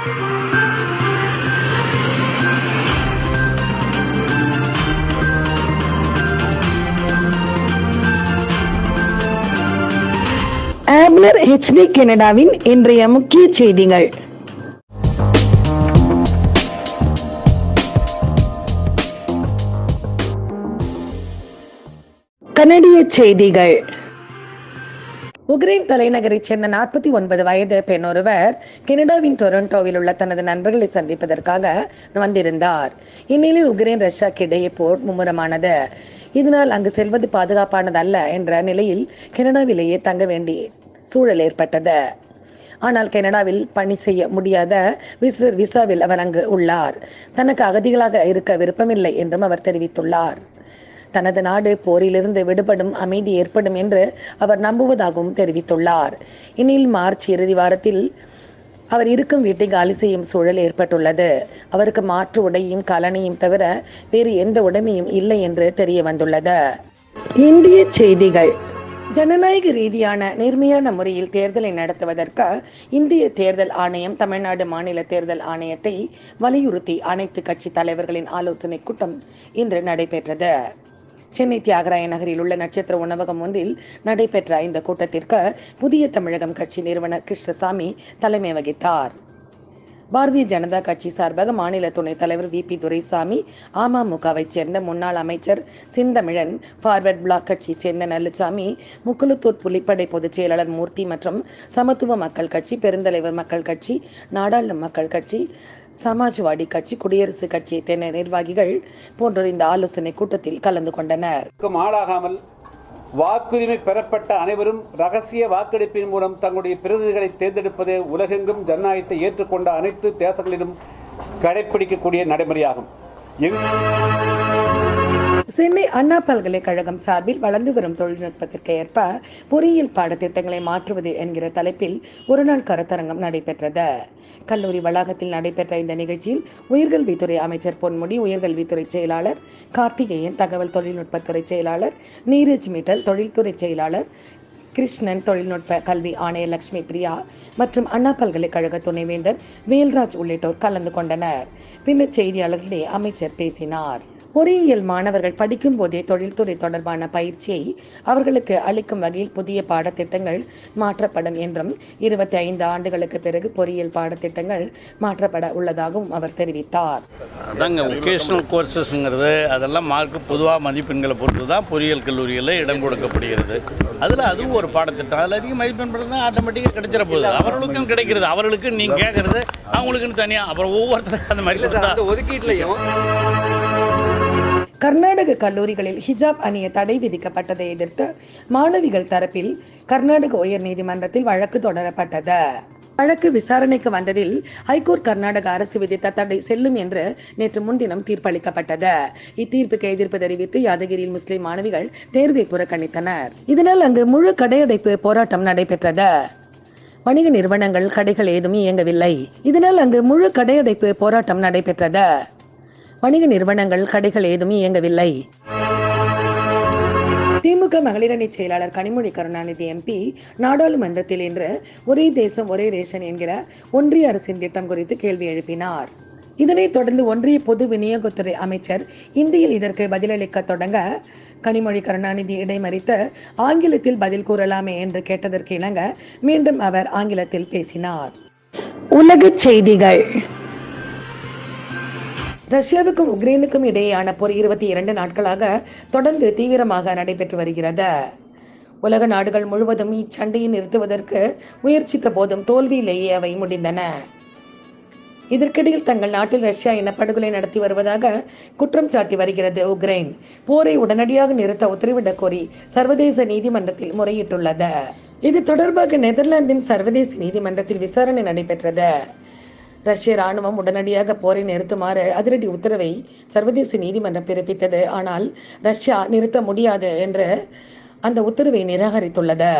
ஆப்லர் HD கனடாவின் இன்றைய முக்கிய செய்திகள் கனடிய செய்திகள் உக்ரைன் தலைநகரைச் சேர்ந்த நாற்பத்தி ஒன்பது வயது பெண் ஒருவர் கனடாவின் டொரண்டோவில் உள்ள தனது நண்பர்களை சந்திப்பதற்காக வந்திருந்தார் இந்நிலையில் உக்ரைன் ரஷ்யாக்கு இடையே போர் மும்முரமானது இதனால் அங்கு செல்வது பாதுகாப்பானதல்ல என்ற நிலையில் கனடாவிலேயே தங்க வேண்டிய சூழல் ஏற்பட்டது ஆனால் கனடாவில் பணி செய்ய முடியாத விச விசாவில் அவர் அங்கு உள்ளார் தனக்கு அகதிகளாக இருக்க விருப்பமில்லை என்றும் அவர் தெரிவித்துள்ளார் தனது நாடு போரிலிருந்து விடுபடும் அமைதி ஏற்படும் என்று அவர் நம்புவதாகவும் தெரிவித்துள்ளார் இந்நில் மார்ச் இறுதி வாரத்தில் அவர் இருக்கும் வீட்டை காலி செய்யும் சூழல் ஏற்பட்டுள்ளது அவருக்கு மாற்று உடையும் கலனையும் தவிர வேறு எந்த உடைமையும் இல்லை என்று தெரிய வந்துள்ளது இந்திய செய்திகள் ஜனநாயக ரீதியான நேர்மையான முறையில் தேர்தலை நடத்துவதற்கு இந்திய தேர்தல் ஆணையம் தமிழ்நாடு மாநில தேர்தல் ஆணையத்தை வலியுறுத்தி அனைத்து கட்சி தலைவர்களின் ஆலோசனை கூட்டம் இன்று நடைபெற்றது சென்னை தியாகராய நகரில் உள்ள நட்சத்திர உணவகம் ஒன்றில் நடைபெற்ற இந்த கூட்டத்திற்கு புதிய தமிழகம் கட்சி நிறுவனர் கிருஷ்ணசாமி தலைமை வகித்தார் பாரதிய ஜனதா கட்சி சார்பாக மாநில துணைத் தலைவர் வி பி துரைசாமி அமமுகவைச் சேர்ந்த முன்னாள் அமைச்சர் சிந்தமிழன் ஃபார்வர்ட் பிளாக் கட்சியைச் சேர்ந்த நல்லுசாமி முக்குலுத்தூர் புலிப்படை பொதுச் செயலாளர் மூர்த்தி மற்றும் சமத்துவ மக்கள் கட்சி பெருந்தலைவர் மக்கள் கட்சி நாடாளு மக்கள் கட்சி சமாஜ்வாடி கட்சி குடியரசுக் கட்சியைச் சேர்ந்த நிர்வாகிகள் போன்றோர் இந்த ஆலோசனை கூட்டத்தில் கலந்து கொண்டனர் க்கும் ஆளாகாமல் வாக்குரிமை பெறப்பட்ட அனைவரும் ரகசிய வாக்கெடுப்பின் மூலம் தங்களுடைய பிரதிநிதிகளை தேர்ந்தெடுப்பது உலகெங்கும் ஜனநாயகத்தை ஏற்றுக்கொண்ட அனைத்து தேசங்களிலும் கடைப்பிடிக்கக்கூடிய நடைமுறையாகும் எங் சென்னை அண்ணா பல்கலைக்கழகம் சார்பில் வளர்ந்து வரும் தொழில்நுட்பத்திற்கு ஏற்ப பொறியியல் பாடத்திட்டங்களை மாற்றுவது என்கிற தலைப்பில் ஒருநாள் கருத்தரங்கம் நடைபெற்றது கல்லூரி வளாகத்தில் நடைபெற்ற இந்த நிகழ்ச்சியில் உயர்கல்வித்துறை அமைச்சர் பொன்முடி உயர்கல்வித்துறை செயலாளர் கார்த்திகேயன் தகவல் தொழில்நுட்பத்துறை செயலாளர் நீரஜ் மிட்டல் தொழில்துறை செயலாளர் கிருஷ்ணன் தொழில்நுட்ப கல்வி ஆணையர் லட்சுமி பிரியா மற்றும் அண்ணா பல்கலைக்கழக துணைவேந்தர் வேல்ராஜ் உள்ளிட்டோர் கலந்து கொண்டனர் பின்னர் செய்தியாளர்களிடையே அமைச்சர் பேசினார் பொறியியல் மாணவர்கள் படிக்கும் போதே தொழில்துறை தொடர்பான பயிற்சியை அவர்களுக்கு அளிக்கும் வகையில் புதிய பாடத்திட்டங்கள் மாற்றப்படும் என்றும் இருபத்தி ஐந்து ஆண்டுகளுக்கு பிறகு பொறியியல் பாடத்திட்டங்கள் மாற்றப்பட உள்ளதாகவும் அவர் தெரிவித்தார் அதாங்க ஒகேஷ்னல் கோர்சஸ்ங்கிறது அதெல்லாம் மார்க் பொதுவாக மதிப்பெண்களை பொறுத்து தான் பொறியியல் கல்லூரிகளில் இடம் கொடுக்கப்படுகிறது அதில் அதுவும் ஒரு பாடத்திட்டம் அதில் அதிக மதிப்பெண் பெறுறது ஆட்டோமேட்டிக்காக கிடைச்சிட போகுது அவர்களுக்கும் கிடைக்கிறது அவர்களுக்கு நீங்கள் கேட்குறது அவங்களுக்குன்னு தனியாக அப்புறம் ஒவ்வொருத்தரும் அந்த மாதிரி கொடுத்தா அந்த ஒதுக்கீட்லையும் கர்நாடக கல்லூரிகளில் ஹிஜாப் அணிய தடை விதிக்கப்பட்டதை எதிர்த்து மாணவிகள் தரப்பில் கர்நாடக உயர்நீதிமன்றத்தில் வழக்கு தொடரப்பட்டது வழக்கு விசாரணைக்கு வந்ததில் ஹைகோர்ட் கர்நாடக அரசு விதித்த தடை செல்லும் என்று நேற்று முன்தினம் தீர்ப்பளிக்கப்பட்டது இத்தீர்ப்புக்கு எதிர்ப்பு தெரிவித்து யாதகிரியில் முஸ்லிம் மாணவிகள் தேர்வை புறக்கணித்தனர் இதனால் அங்கு முழு கடையடைப்பு போராட்டம் நடைபெற்றது வணிக நிறுவனங்கள் கடைகள் ஏதும் இயங்கவில்லை இதனால் அங்கு முழு கடையடைப்பு போராட்டம் நடைபெற்றது வணிக நிறுவனங்கள் கடைகள் ஏதும் இயங்கவில்லை திமுக மகளிரணி செயலாளர் கனிமொழி கருணாநிதி எம்பி நாடாளுமன்றத்தில் இன்று ஒரே தேசம் ஒரே ரேஷன் என்கிற ஒன்றிய அரசின் திட்டம் குறித்து கேள்வி எழுப்பினார் இதனைத் தொடர்ந்து ஒன்றிய பொது விநியோகத்துறை அமைச்சர் இந்தியில் இதற்கு பதிலளிக்க தொடங்க கனிமொழி கருணாநிதி இடைமறித்து ஆங்கிலத்தில் பதில் கூறலாமே என்று கேட்டதற்கு இணங்க மீண்டும் அவர் ஆங்கிலத்தில் பேசினார் உலக செய்திகள் ரஷ்யாவுக்கும் உக்ரைனுக்கும் இடையேயான போர் இருபத்தி இரண்டு நாட்களாக தொடர்ந்து தீவிரமாக நடைபெற்று வருகிறது உலக நாடுகள் முழுவதும் இச்சண்டையை நிறுத்துவதற்கு முயற்சித்த போதும் தோல்வியிலேயே அவை முடிந்தன இதற்கிடையில் தங்கள் நாட்டில் ரஷ்யா இனப்படுகொலை நடத்தி வருவதாக குற்றம் சாட்டி வருகிறது உக்ரைன் போரை உடனடியாக நிறுத்த உத்தரவிடக் கோரி சர்வதேச நீதிமன்றத்தில் முறையிட்டுள்ளது இது தொடர்பாக நெதர்லாந்தின் சர்வதேச நீதிமன்றத்தில் விசாரணை நடைபெற்றது ரஷ்ய ராணுவம் உடனடியாக போரை நிறுத்துமாறு அதிரடி உத்தரவை சர்வதேச நீதிமன்றம் பிறப்பித்தது ஆனால் ரஷ்யா நிறுத்த முடியாது என்று அந்த உத்தரவை நிராகரித்துள்ளது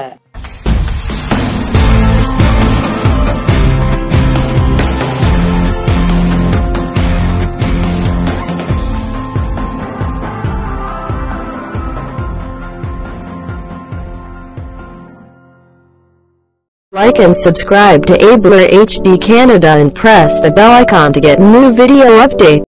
Like and subscribe to Abler HD Canada and press the bell icon to get new video updates.